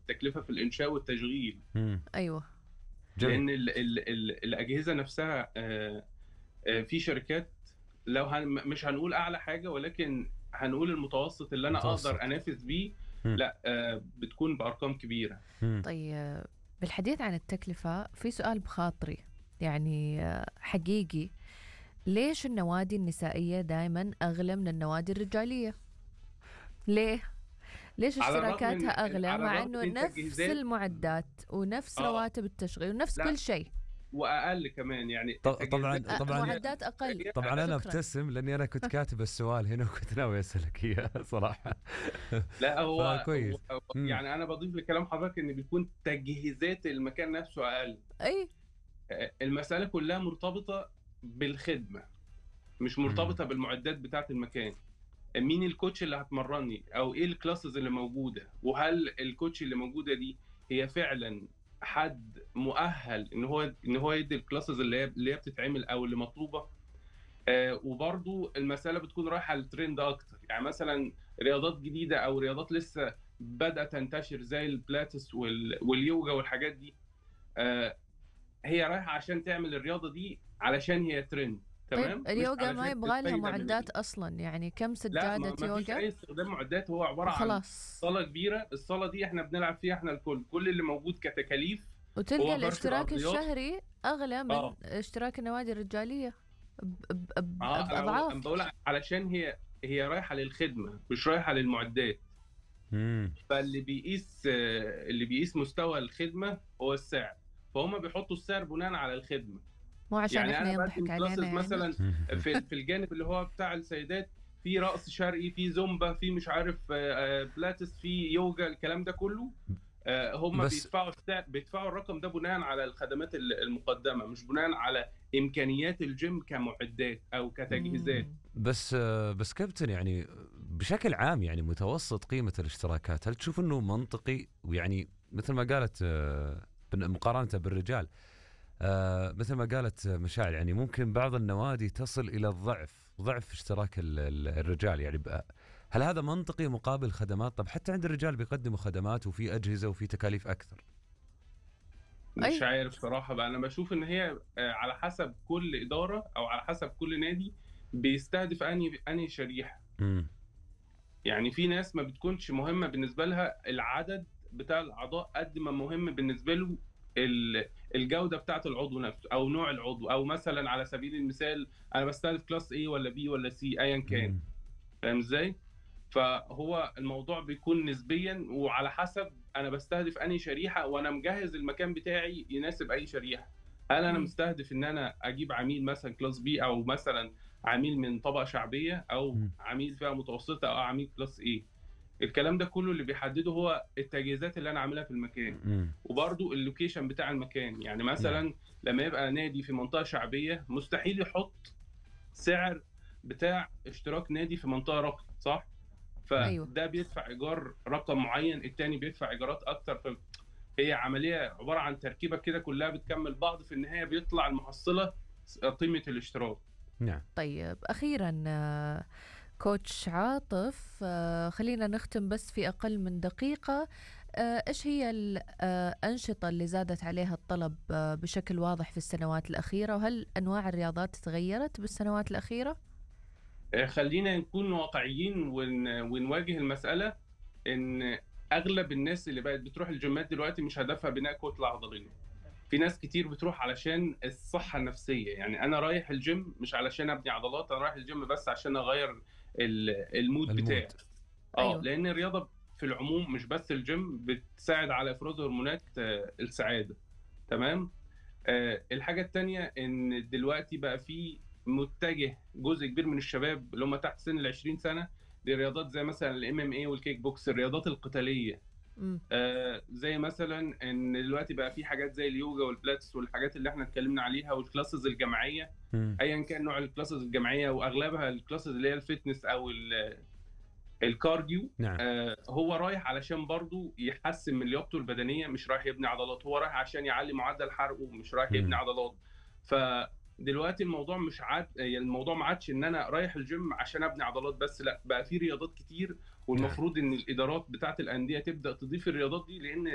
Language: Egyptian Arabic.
التكلفه في الانشاء والتشغيل مم. ايوه جميل لان ال ال ال الاجهزه نفسها آه، آه، في شركات لو هن مش هنقول اعلى حاجه ولكن هنقول المتوسط اللي انا متوسط. اقدر انافس بيه مم. لا آه، بتكون بارقام كبيره مم. طيب بالحديث عن التكلفة في سؤال بخاطري يعني آه، حقيقي ليش النوادي النسائية دائما أغلى من النوادي الرجالية؟ ليه؟ ليش على الرغم اشتراكاتها من- أغلى على مع الرغم إنه من نفس تجهيزات- المعدات ونفس آه. رواتب التشغيل ونفس لا. كل شيء واقل كمان يعني ط- طبعاً- التجهيزات طبعاً- معدات أقل طبعا انا شكراً. ابتسم لاني انا كنت كاتب السؤال هنا وكنت ناوي اسالك اياه صراحه لا هو فكويس. هو- مم. يعني انا بضيف لكلام حضرتك ان بيكون تجهيزات المكان نفسه اقل أي آه، المساله كلها مرتبطه بالخدمه مش مرتبطه بالمعدات بتاعه المكان مين الكوتش اللي هتمرني او ايه الكلاسز اللي موجوده وهل الكوتش اللي موجوده دي هي فعلا حد مؤهل ان هو ان هو يدي الكلاسز اللي هي اللي هي بتتعمل او اللي مطلوبه آه وبرضو المساله بتكون رايحه للترند اكتر يعني مثلا رياضات جديده او رياضات لسه بدات تنتشر زي البلاتس وال... واليوجا والحاجات دي آه هي رايحه عشان تعمل الرياضه دي علشان هي ترند تمام طيب اليوجا مش ما علشان يبغى لها تستفيد من معدات أصلا يعني كم لا ما سجادة ما فيش يوجا اي استخدام معدات هو عباره عن خلاص صاله كبيره الصاله دي احنا بنلعب فيها احنا الكل كل اللي موجود كتكاليف هو وتلقى فرش الاشتراك الأرضيات. الشهري أغلى من آه. اشتراك النوادي الرجالية ب- ب- ب- اه أنا بأضعاف بقول علشان هي هي رايحه للخدمه مش رايحه للمعدات مم. فاللي بيقيس آه، اللي بيقيس مستوى الخدمه هو السعر فهم بيحطوا السعر بناء على الخدمه مو عشان يعني احنا انا ينضحك بقدم علينا كلاسز يعني. مثلا في في الجانب اللي هو بتاع السيدات في رقص شرقي في زومبا في مش عارف آه، آه، بلاتس في يوجا الكلام ده كله آه، هم بس- بيدفعوا السعر بيدفعوا الرقم ده بناء على الخدمات ال- المقدمه مش بناء على امكانيات الجيم كمعدات او كتجهيزات مم. بس آه، بس كابتن يعني بشكل عام يعني متوسط قيمه الاشتراكات هل تشوف انه منطقي ويعني مثل ما قالت آه، بن- مقارنه بالرجال آه، مثل ما قالت مشاعر يعني ممكن بعض النوادي تصل الى الضعف ضعف اشتراك ال- ال- الرجال يعني بقى هل هذا منطقي مقابل خدمات طب حتى عند الرجال بيقدموا خدمات وفي اجهزه وفي تكاليف اكثر مش أي. عارف صراحه بقى انا بشوف ان هي آه، على حسب كل اداره او على حسب كل نادي بيستهدف انهي انهي شريحه امم يعني في ناس ما بتكونش مهمه بالنسبه لها العدد بتاع الاعضاء قد ما مهم بالنسبه له ال- الجوده بتاعه العضو نفسه او نوع العضو او مثلا على سبيل المثال انا بستهدف كلاس A ولا B ولا C ايا كان فاهم ازاي؟ فهو الموضوع بيكون نسبيا وعلى حسب انا بستهدف انهي شريحه وانا مجهز المكان بتاعي يناسب اي شريحه هل انا مم. مستهدف ان انا اجيب عميل مثلا كلاس بي او مثلا عميل من طبقه شعبيه او مم. عميل فئه متوسطه او عميل كلاس ايه الكلام ده كله اللي بيحدده هو التجهيزات اللي انا عاملها في المكان امم وبرضو اللوكيشن بتاع المكان يعني مثلا نعم. لما يبقى نادي في منطقه شعبيه مستحيل يحط سعر بتاع اشتراك نادي في منطقه راقيه صح أيوة. فده بيدفع ايجار رقم معين التاني بيدفع ايجارات اكتر ف هي عمليه عباره عن تركيبه كده كلها بتكمل بعض في النهايه بيطلع المحصله قيمه الاشتراك نعم طيب اخيرا آه، كوتش عاطف آه، خلينا نختم بس في اقل من دقيقه آه، ايش هي الانشطه اللي زادت عليها الطلب آه، بشكل واضح في السنوات الاخيره وهل انواع الرياضات تغيرت بالسنوات الاخيره آه، خلينا نكون واقعيين ون... ونواجه المساله ان اغلب الناس اللي بقت بتروح الجيمات دلوقتي مش هدفها بناء كتله عضليه في ناس كتير بتروح علشان الصحه النفسيه يعني انا رايح الجيم مش علشان ابني عضلات انا رايح الجيم بس عشان اغير ال- المود, المود. بتاعي اه أيوة. أيوه. لان الرياضه في العموم مش بس الجيم بتساعد على افراز هرمونات آه، السعاده تمام آه، الحاجه التانية ان دلوقتي بقى في متجه جزء كبير من الشباب اللي هم تحت سن ال 20 سنه لرياضات زي مثلا الام ام اي والكيك بوكس الرياضات القتاليه مم. آه زي مثلا ان دلوقتي بقى في حاجات زي اليوجا والبلاتس والحاجات اللي احنا اتكلمنا عليها والكلاسز الجماعيه مم. ايا كان نوع الكلاسز الجماعيه واغلبها الكلاسز اللي هي الفتنس او ال- الكارديو نعم آه هو رايح علشان برضو يحسن من لياقته البدنيه مش رايح يبني عضلات هو رايح عشان يعلي معدل حرقه مش رايح مم. يبني عضلات فدلوقتي الموضوع مش عاد يعني الموضوع ما عادش ان انا رايح الجيم عشان ابني عضلات بس لا بقى في رياضات كتير والمفروض ان الادارات بتاعه الانديه تبدا تضيف الرياضات دي لان